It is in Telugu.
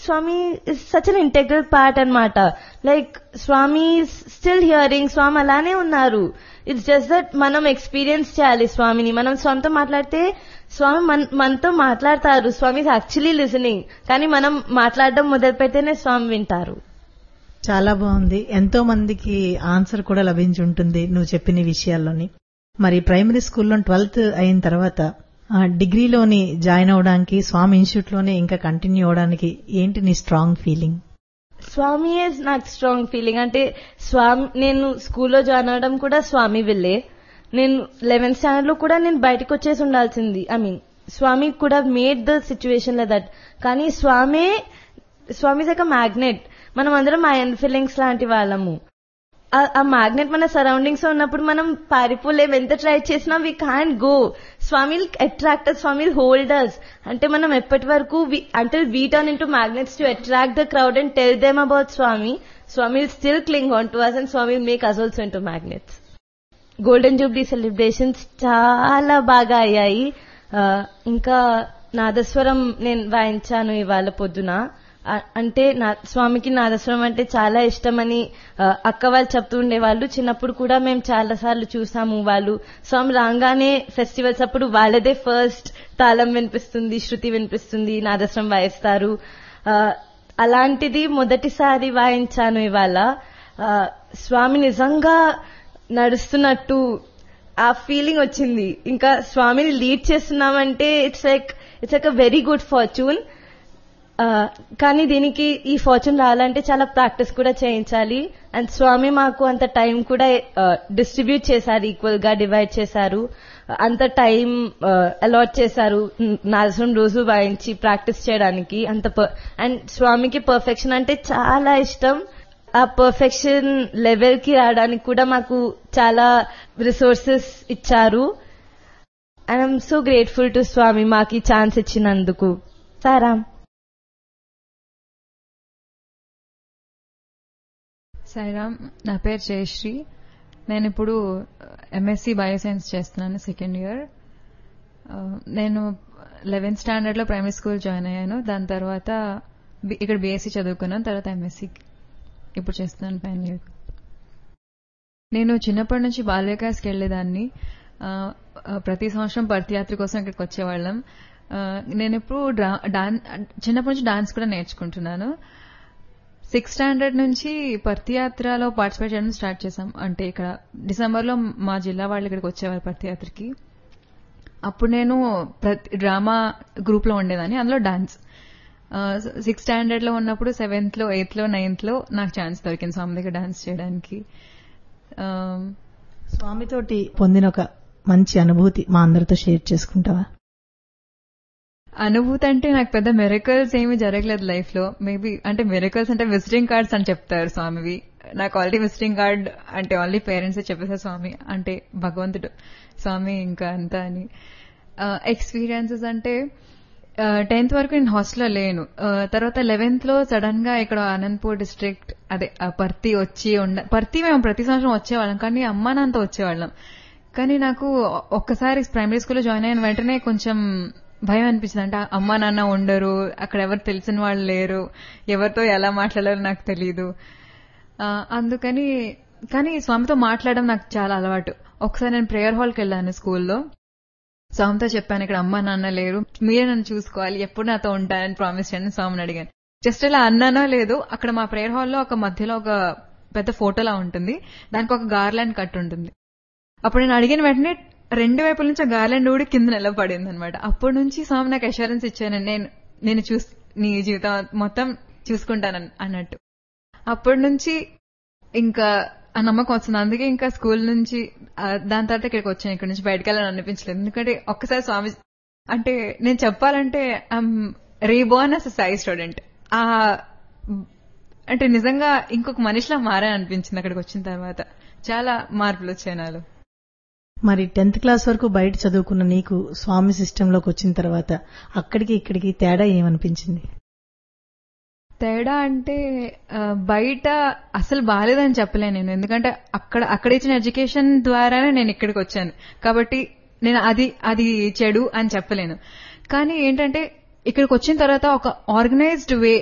Swamy is such an integral part అన్నమాట like Swami still hearing Swami అలానే ఉన్నారు ఇట్స్ జస్ట్ దట్ మనం ఎక్స్పీరియన్స్ చేయాలి స్వామిని మనం స్వామితో మాట్లాడితే స్వామి మన మనతో మాట్లాడతారు స్వామి యాక్చువల్లీ లిసనింగ్ కానీ మనం మాట్లాడడం మొదలు పెడితేనే స్వామి వింటారు చాలా బాగుంది ఎంతో మందికి ఆన్సర్ కూడా లభించి ఉంటుంది నువ్వు చెప్పిన విషయాల్లోని మరి ప్రైమరీ స్కూల్లో ట్వెల్త్ అయిన తర్వాత ఆ, డిగ్రీలోని జాయిన్ అవడానికి స్వామి ఇన్స్టిట్యూట్ లోనే ఇంకా కంటిన్యూ అవడానికి ఏంటి నీ స్ట్రాంగ్ ఫీలింగ్ స్వామి ఇస్ నాకు స్ట్రాంగ్ ఫీలింగ్ అంటే స్వామి నేను స్కూల్లో జాయిన్ అవడం కూడా స్వామి వెళ్ళే నేను లెవెన్త్ స్టాండర్డ్ లో కూడా నేను బయటకు వచ్చేసి ఉండాల్సింది ఐ మీన్ స్వామి కూడా made the situation like that కానీ స్వామే స్వామి ఒక మ్యాగ్నెట్ మనం అందరం ఐఎన్ ఫీలింగ్స్ లాంటి వాళ్ళము ఆ- ఆ మ్యాగ్నెట్ మన సరౌండింగ్స్ లో ఉన్నప్పుడు మనం పారిపోలేము ఎంత ట్రై చేసినా we can go Swami attract Swami holders అంటే మనం ఎప్పటి వరకు అంటే we turn into magnets to attract the crowd and tell them about Swami Swami still cling on to us and Swami make us also into magnets golden jubilee celebrations చాలా బాగా అయ్యాయి ఆ, ఇంకా నాదస్వరం నేను వాయించాను ఇవాళ పొద్దున ఆ, అంటే నా స్వామికి నాదస్వరం అంటే చాలా ఇష్టమని ఆ, అక్క వాళ్ళు చెప్తూ ఉండేవాళ్ళు చిన్నప్పుడు కూడా మేము చాలా సార్లు చూసాము వాళ్ళు స్వామి రాగానే ఫెస్టివల్స్ అప్పుడు వాళ్ళదే ఫస్ట్ తాళం వినిపిస్తుంది శృతి వినిపిస్తుంది నాదస్వరం వాయిస్తారు ఆ, అలాంటిది మొదటిసారి వాయించాను ఇవాళ ఆ, స్వామి నిజంగా నడుస్తున్నట్టు ఆ ఫీలింగ్ వచ్చింది ఇంకా స్వామిని లీడ్ చేస్తున్నామంటే it's like it's like a very good fortune కానీ దీనికి ఈ ఫార్చ్యూన్ రావాలంటే చాలా ప్రాక్టీస్ కూడా చేయించాలి అండ్ స్వామి మాకు అంత టైం కూడా డిస్ట్రిబ్యూట్ చేశారు ఈక్వల్ గా డివైడ్ చేశారు అంత టైం అలాట్ చేశారు నాదస్వరం రోజు వాయించి ప్రాక్టీస్ చేయడానికి అంత అండ్ స్వామికి పర్ఫెక్షన్ అంటే చాలా ఇష్టం ఆ పర్ఫెక్షన్ లెవెల్ కి రావడానికి కూడా మాకు చాలా రిసోర్సెస్ ఇచ్చారు I'm so grateful to Swami మాకు ఈ ఛాన్స్ ఇచ్చినందుకు సారా సాయిరామ్ నా పేరు జయశ్రీ నేను ఇప్పుడు ఎంఎస్సి బయోసైన్స్ చేస్తున్నాను సెకండ్ ఇయర్ నేను లెవెన్త్ స్టాండర్డ్ లో ప్రైమరీ స్కూల్ జాయిన్ అయ్యాను దాని తర్వాత బి- ఇక్కడ బీఎస్సీ చదువుకున్నాను తర్వాత ఎంఎస్సి ఇప్పుడు చేస్తున్నాను ఫైనల్ ఇయర్ నేను చిన్నప్పటి నుంచి బాల్యకాస్కి వెళ్లేదాన్ని ఆ, ఆ, ప్రతి సంవత్సరం పర్తియాత్ర కోసం ఇక్కడికి వచ్చేవాళ్ళం ఆ, నేను ఇప్పుడు డ్రా- డాన్ చిన్నప్పటి నుంచి డాన్స్ కూడా నేర్చుకుంటున్నాను సిక్స్త్ స్టాండర్డ్ నుంచి పర్తియాత్రలో పార్టిసిపేట్ చేయడం స్టార్ట్ చేశాం అంటే ఇక్కడ డిసెంబర్ లో మా జిల్లా వాళ్ళు ఇక్కడికి వచ్చేవారు పర్తియాత్రకి అప్పుడు నేను ప్రతి డ్రామా గ్రూప్ లో ఉండేదాన్ని అందులో డాన్స్ సిక్స్త్ స్టాండర్డ్ లో ఉన్నప్పుడు సెవెంత్ లో ఎయిత్ లో నైన్త్ లో నాకు ఛాన్స్ దొరికింది స్వామి దగ్గర డాన్స్ చేయడానికి ఆ, స్వామితోటి పొందిన ఒక మంచి అనుభూతి మా అందరితో షేర్ చేసుకుంటావా అనుభూతి అంటే నాకు పెద్ద మెరకల్స్ ఏమీ జరగలేదు లైఫ్ లో మేబీ అంటే మెరకల్స్ అంటే విజిటింగ్ కార్డ్స్ అని చెప్తారు స్వామివి నాకు ఆల్రెడీ విజిటింగ్ కార్డ్ అంటే ఓన్లీ పేరెంట్స్ చెప్పేసారు స్వామి అంటే భగవంతుడు స్వామి ఇంకా అంతా అని ఎక్స్పీరియన్సెస్ అంటే టెన్త్ వరకు నేను హాస్టల్లో లేను ఆ, తర్వాత లెవెన్త్ లో సడన్ గా ఇక్కడ అనంతపూర్ డిస్ట్రిక్ట్ అదే ఆ పర్తి వచ్చి ఉండ పర్తి మేము ప్రతి సంవత్సరం వచ్చేవాళ్ళం కానీ అమ్మా నాన్నతో వచ్చేవాళ్ళం కానీ నాకు ఒక్కసారి ప్రైమరీ స్కూల్లో జాయిన్ అయిన వెంటనే కొంచెం భయం అనిపించింది అంటే అమ్మా నాన్న ఉండరు అక్కడ ఎవరు తెలిసిన వాళ్ళు లేరు ఎవరితో ఎలా మాట్లాడాలో నాకు తెలియదు ఆ, అందుకని కానీ స్వామితో మాట్లాడడం నాకు చాలా అలవాటు ఒకసారి నేను ప్రేయర్ హాల్కి వెళ్ళాను స్కూల్లో స్వామితో చెప్పాను ఇక్కడ అమ్మా నాన్న లేరు మీరే నన్ను చూసుకోవాలి ఎప్పుడు నాతో ఉంటానని ప్రామిస్ చేయండి స్వామిని అడిగాను జస్ట్ ఇలా అన్నానో లేదు అక్కడ మా ప్రేయర్ హాల్లో ఒక మధ్యలో ఒక పెద్ద ఫోటోలా ఉంటుంది దానికి ఒక గార్లాండ్ కట్ ఉంటుంది అప్పుడు నేను అడిగిన వెంటనే రెండు వైపుల నుంచి ఆ గార్లాండ్ ఊడి కింద నిలబడింది అనమాట అప్పటి నుంచి స్వామి నాకు అష్యూరెన్స్ ఇచ్చాను నేను నేను చూస్ నీ జీవితం మొత్తం చూసుకుంటాను అన్నట్టు అప్పటి నుంచి ఇంకా ఆ నమ్మకం వస్తుంది అందుకే ఇంకా స్కూల్ నుంచి ఆ, దాని తర్వాత ఇక్కడికి వచ్చాను ఇక్కడ నుంచి బయటకు వెళ్ళాలని అనిపించలేదు ఎందుకంటే ఒక్కసారి స్వామి అంటే నేను చెప్పాలంటే I'm reborn as Sai student ఆ అంటే నిజంగా ఇంకొక మనిషిలా మారని అనిపించింది అక్కడికి వచ్చిన తర్వాత చాలా మార్పులు వచ్చాయి నాలో మరి టెన్త్ క్లాస్ వరకు బయట చదువుకున్న నీకు స్వామి సిస్టంలోకి వచ్చిన తర్వాత అక్కడికి ఇక్కడికి తేడా ఏమనిపించింది తేడా అంటే ఆ, బయట అసలు బాలేదని చెప్పలేను నేను ఎందుకంటే అక్కడ అక్కడ ఇచ్చిన ఎడ్యుకేషన్ ద్వారానే నేను ఇక్కడికి వచ్చాను కాబట్టి నేను అది అది చెడు అని చెప్పలేను కానీ ఏంటంటే ఇక్కడికి వచ్చిన తర్వాత ఒక ఆర్గనైజ్డ్ వే